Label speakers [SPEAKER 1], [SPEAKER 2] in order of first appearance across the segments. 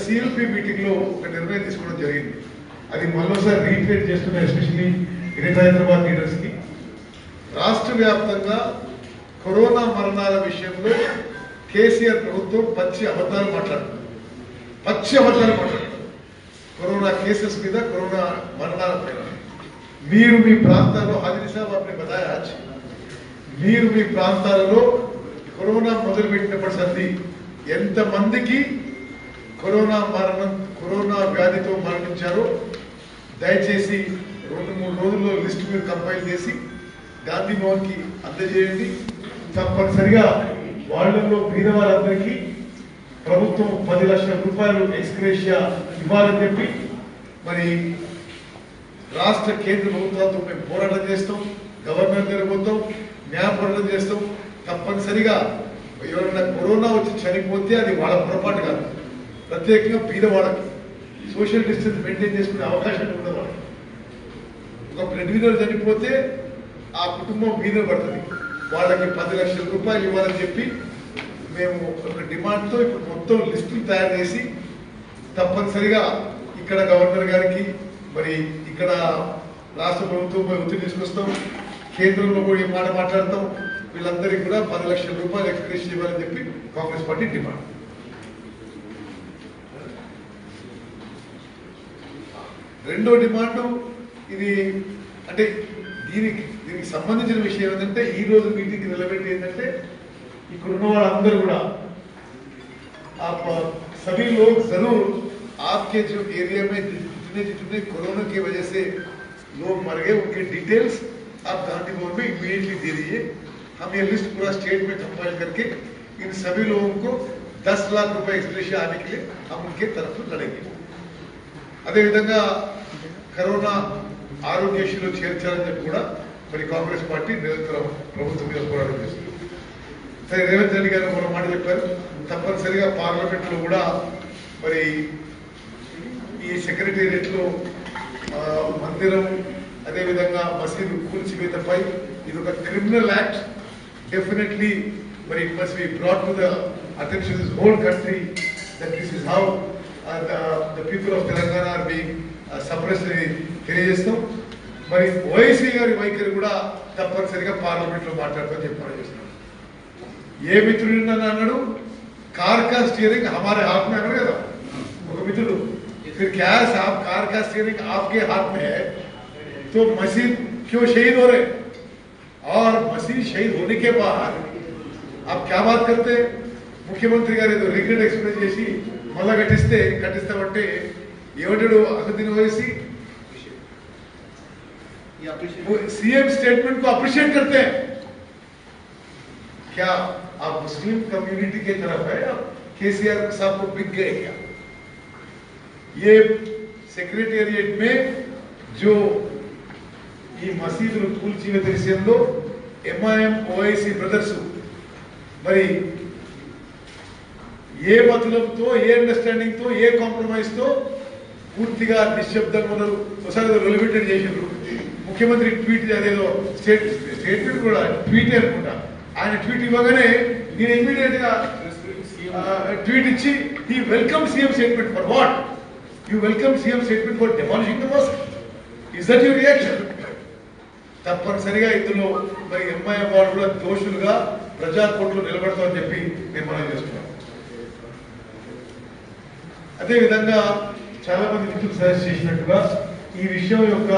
[SPEAKER 1] CLP meeting లో ఒక నిర్ణయం తీసుకోవడం జరిగింది అది మరోసారి రీట్రేట్ చేస్తున్న ఎస్పెషల్లీ గ్రేటర్ హైదరాబాద్ లీడర్స్ కి రాష్ట్ర వ్యాప్తంగా కరోనా మరణాల విషయంలో కేసీఆర్ ప్రభుత్వం పచ్చి అబద్ధాలు మాట్లాడుతుంది పచ్చి అబద్ధాలు మాట్లాడుతుంది కరోనా కేసెస్ మీద కరోనా మరణాల పైన మీరు మీ ప్రాంతాల్లో హాజీ సాబ్ आपने बताया आज మీరు మీ ప్రాంతాలలో కరోనా మొదలుపెట్టినప్పటి సంది ఎంతమందికి కరోనా మరణం కరోనా వ్యాధితో మరణించారో దయచేసి రెండు మూడు రోజుల్లో లిస్ట్ మీరు కంపైల్ చేసి గాంధీ భవన్కి అందజేయండి తప్పనిసరిగా వాళ్ళలో బీద వారందరికీ ప్రభుత్వం పది లక్షల రూపాయలు ఎక్స్గ్రేషియా ఇవ్వాలని చెప్పి మరి రాష్ట్ర కేంద్ర ప్రభుత్వాలతో మేము పోరాటం చేస్తాం గవర్నర్ దగ్గర పోతాం న్యాయ పోరాటం చేస్తాం తప్పనిసరిగా ఎవరైనా కరోనా వచ్చి చనిపోతే అది వాళ్ళ పొరపాటు కాదు ప్రత్యేకంగా బీద వాళ్ళకి సోషల్ డిస్టెన్స్ మెయింటైన్ చేసుకునే అవకాశం ఉండదు వాళ్ళకి ఒక బ్లడ్ వినర్ చనిపోతే ఆ కుటుంబం మీద పడుతుంది వాళ్ళకి పది లక్షల రూపాయలు ఇవ్వాలని చెప్పి మేము ఒక డిమాండ్తో ఇప్పుడు మొత్తం లిస్టులు తయారు చేసి తప్పనిసరిగా ఇక్కడ గవర్నర్ గారికి మరి ఇక్కడ రాష్ట్ర ప్రభుత్వంపై ఒత్తిడి తీసుకొస్తాం కేంద్రంలో కూడా ఈ మాట మాట్లాడతాం వీళ్ళందరికీ కూడా పది లక్షల రూపాయలు ఎక్స్ప్రెస్ ఇవ్వాలని చెప్పి కాంగ్రెస్ పార్టీ డిమాండ్ రెండో డిమాండ్ ఇది అంటే దీనికి దీనికి సంబంధించిన విషయం ఏంటంటే ఈ రోజు మీటింగ్ నిలబెట్టి ఏంటంటే ఇక్కడ ఉన్న వాళ్ళందరూ కూడా आप सभी लोग जरूर आपके जो एरिया में जितने जितने कोरोना की वजह से लोग मर गए उनके डिटेल्स आप गांधी भवन में इमीडिएटली दे दीजिए हम ये लिस्ट पूरा स्टेट में कंपाइल करके इन सभी लोगों को 10 लाख रुपए एक्सप्रेशन आने के लिए हम उनके तरफ लड़ेंगे అదేవిధంగా కరోనా ఆరోగ్యశ్రీలో చేర్చాలని చెప్పి కూడా మరి కాంగ్రెస్ పార్టీ నిరంతరం ప్రభుత్వం మీద పోరాటం చేస్తుంది సరే రేవంత్ రెడ్డి గారు ఒక మాట చెప్పారు తప్పనిసరిగా పార్లమెంట్ లో కూడా మరి ఈ సెక్రటేరియట్ లో ఆ, మందిరం అదేవిధంగా మసీదు కూల్చివేతపై ఇది ఒక క్రిమినల్ యాక్ట్ డెఫినెట్లీ మరి it must be brought to the attention this whole country that this is how the people of Telangana are being suppress తెలియజేస్తాం మరి ఓఐసీ గారి వైఖరి కూడా తప్పనిసరిగా పార్లమెంట్ లో మాట్లాడతామని చెప్పి చేస్తున్నాం ఏ మిత్రుడు నన్ను అన్నాడు कार का स्टीयरिंग हमारे हाथ में है ना ఒక మిత్రుడు फिर क्या है साहब कार का स्टीयरिंग आपके हाथ में है तो मसीद क्यों शहीद हो रहे और मसीद शहीद होने के बाद आप क्या बात करते ముఖ్యమంత్రి గారు ఏదో రిగ్రెట్ ఎక్స్ప్రెస్ చేసి మళ్ళా కట్టిస్తే కట్టిస్తామంటే ఏమంటాడు అసదుద్దీన్ ఓవైసీ सीएम स्टेटमेंट को अप्रिशिएट करते हैं क्या आप मुस्लिम कम्युनिटी की तरफ है या केसीआर साहब को बिक गए क्या ये సెక్రటేరియట్ మే जो ఈ మసీదులు కూల్చివేత విషయంలో ఎంఐఎం ఓఐసి బ్రదర్స్ మరి ఏ మతులంతో ఏ అండర్స్టాండింగ్ తో ఏ కాంప్రమైజ్ తో పూర్తిగా నిశ్శబ్దంగా ఉన్నారు ఒకసారి రెలిమిటెడ్ చేసిండ్రు ముఖ్యమంత్రి ట్వీట్ అదేదో స్టేట్ స్టేట్మెంట్ కూడా ట్వీట్ అనుకుంటా ఆయన ట్వీట్ ఇవ్వగానే నేను ఇమీడియట్ గా ట్వీట్ ఇచ్చి ఈ welcome CM statement for what you welcome CM statement for demolishing the most is that your reaction తప్పనిసరిగా ఇందులో మరి ఎంఐఎం వాళ్ళు కూడా దోషులుగా ప్రజా కోర్టులో నిలబడతామని చెప్పి నేను మనం చేస్తున్నాను అదే విధంగా చాలా మంది మిత్రులు సజెస్ట్ చేసినట్టుగా ఈ విషయం యొక్క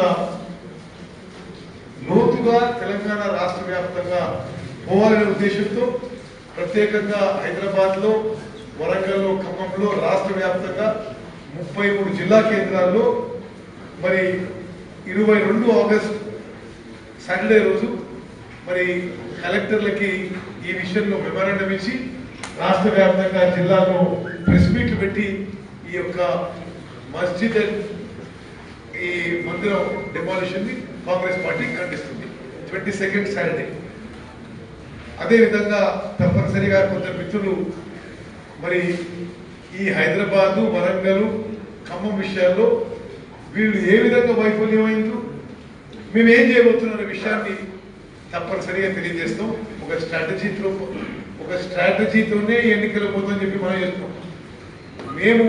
[SPEAKER 1] లోతుగా తెలంగాణ రాష్ట్ర వ్యాప్తంగా పోవాలనే ఉద్దేశంతో ప్రత్యేకంగా హైదరాబాద్ లో వరంగల్లో ఖమ్మంలో రాష్ట్ర వ్యాప్తంగా ముప్పై మూడు జిల్లా కేంద్రాల్లో మరి ఇరవై రెండు ఆగస్ట్ సాటర్డే రోజు మరి కలెక్టర్లకి ఈ విషయంలో మెమరాండం ఇచ్చి రాష్ట్ర వ్యాప్తంగా జిల్లాలో ప్రెస్ మీట్లు పెట్టి ఈ యొక్క మస్జిద్ అండ్ ఈ మందిరం డెమాలిషన్ ని కాంగ్రెస్ పార్టీ ఖండిస్తుంది ట్వంటీ సెకండ్ సాటర్డే అదే విధంగా తప్పనిసరిగా కొందరు మిత్రులు మరి ఈ హైదరాబాదు వరంగల్ ఖమ్మం విషయాల్లో వీళ్ళు ఏ విధంగా వైఫల్యమైందో మేము ఏం చేయబోతున్న విషయాన్ని తప్పనిసరిగా తెలియజేస్తాం ఒక స్ట్రాటజీతో ఒక స్ట్రాటజీతోనే ఎన్నికలు పోతుందని చెప్పి మనం చెప్తాం మేము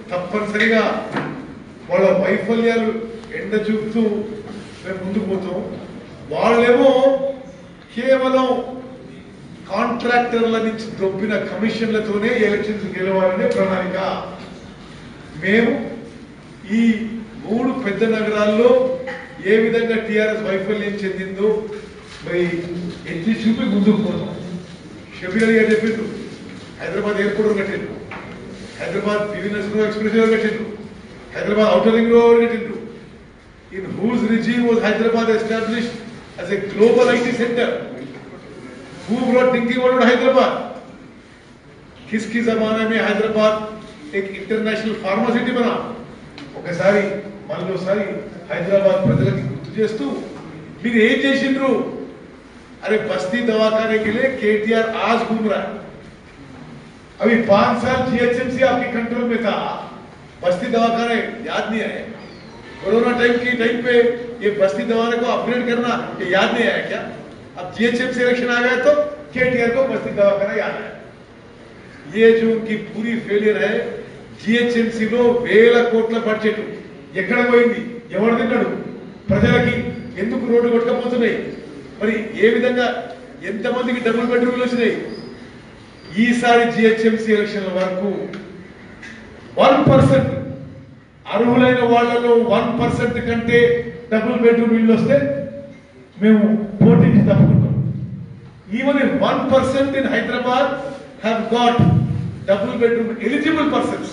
[SPEAKER 1] తప్పనిసరిగా వాళ్ళ వైఫల్యాలు ఎండ చూపుతూ మేము ముందుకు పోతాం వాళ్ళేమో కేవలం కాంట్రాక్టర్ల నుంచి దొబ్బిన కమిషన్లతోనే ఎలక్షన్స్ గెలవాలనే ప్రణాళిక మేము ఈ మూడు పెద్ద నగరాల్లో ఏ విధంగా టిఆర్ఎస్ వైఫల్యం చెందిందో మరి ఎత్తి చూపి ముందుకు పోతాం షబీర్ అలీ గారు చెప్పిండ్రు హైదరాబాద్ ఎయిర్పోర్ట్ కట్టిండ్రు Hyderabad PV Narasimha expressway కట్టిండ్రు హైదరాబాద్ ఔటర్ రింగ్ రోడ్ కట్టిండ్రు in whose regime was Hyderabad established as a global IT center. Who brought thinking about Hyderabad? किसकी जमाने में हैदराबाद एक ఇంటర్నేషనల్ ఫార్మాసిటీ బనా ఒకసారి మళ్ళీసారి హైదరాబాద్ ప్రజలకి గుర్తు చేస్తూ మీరు ఏం చేసిండ్రు अरे बस्ती दवाखाने के लिए केटीआर आज घूम रहा है अभी पांच साल जीएचएमसी आपके कंट्रोल में था बस्ती दवाखाने याद नहीं आए कोरोना टाइम की टाइम पे ये बस्ती दवाखाने को अपग्रेड करना ये याद नहीं आया क्या अब जीएचएमसी इलेक्शन आ गया तो केटीआर को बस्ती दवाखाना याद आया ये जो उनकी पूरी फेलियर है జిహెచ్ఎంసీలో వేల కోట్ల బడ్జెట్ ఎక్కడ పోయింది ఎవరు తిన్నాడు ప్రజలకి ఎందుకు రోడ్డు కొట్టకపోతున్నాయి మరి ఏ విధంగా ఎంతమందికి డబుల్ బెడ్రూమ్లు వచ్చినాయి ఈసారి జిహెచ్ఎంసీ ఎలక్షన్ల వరకు వన్ పర్సెంట్ అర్హులైన వాళ్ళలో వన్ పర్సెంట్ కంటే డబుల్ బెడ్రూమ్ ఇల్లు వస్తే మేము పోటీకి తప్పుకుంటాం even in one percent in Hyderabad have got double bedroom eligible persons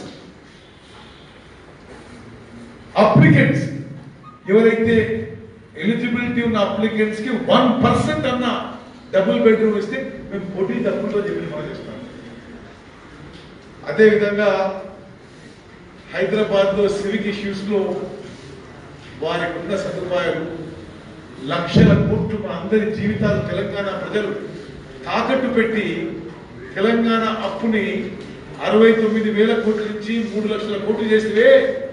[SPEAKER 1] applicants ఎవరైతే ఎలిజిబిలిటీ ఉన్న అప్లికెంట్స్ కి వన్ పర్సెంట్ అన్న డబుల్ బెడ్రూమ్ ఇస్తే మేము పోటీ తప్పుతో చెప్పి మనం చేస్తాం అదేవిధంగా హైదరాబాద్ లో సివిక్ ఇష్యూస్ లో వారికి ఉన్న సదుపాయాలు లక్షల కోట్లు మన అందరి జీవితాలు తెలంగాణ ప్రజలు తాకట్టు పెట్టి తెలంగాణ అప్పుని అరవై తొమ్మిది వేల కోట్ల నుంచి మూడు లక్షల కోట్లు చేస్తే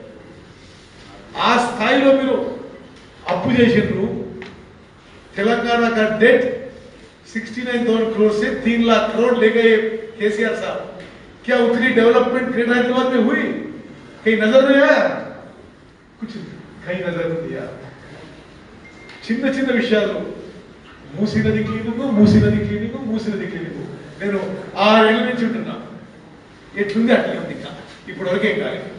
[SPEAKER 1] ఆ స్థాయిలో మీరు అప్పు చేసిండ్రు तेलंगाना का डेट 69,000 करोड़ से तीन लाख करोड़ ले गए केसीआर साहब क्या उतनी डेवलपमेंट ग्रेटर हैदराबाद में हुई कहीं नजर नहीं आया कुछ कहीं नजर नहीं दिया చిన్న చిన్న విషయాలు మూసీ నది క్లీనింగ్ మూసీ నది క్లీనింగ్ మూసీ నది క్లీనింగ్ నేను ఆరేళ్ళ నుంచి ఉంటున్నా ఎట్లుంది అట్లే ఉంది ఇంకా ఇప్పుడు వరకే కాలేదు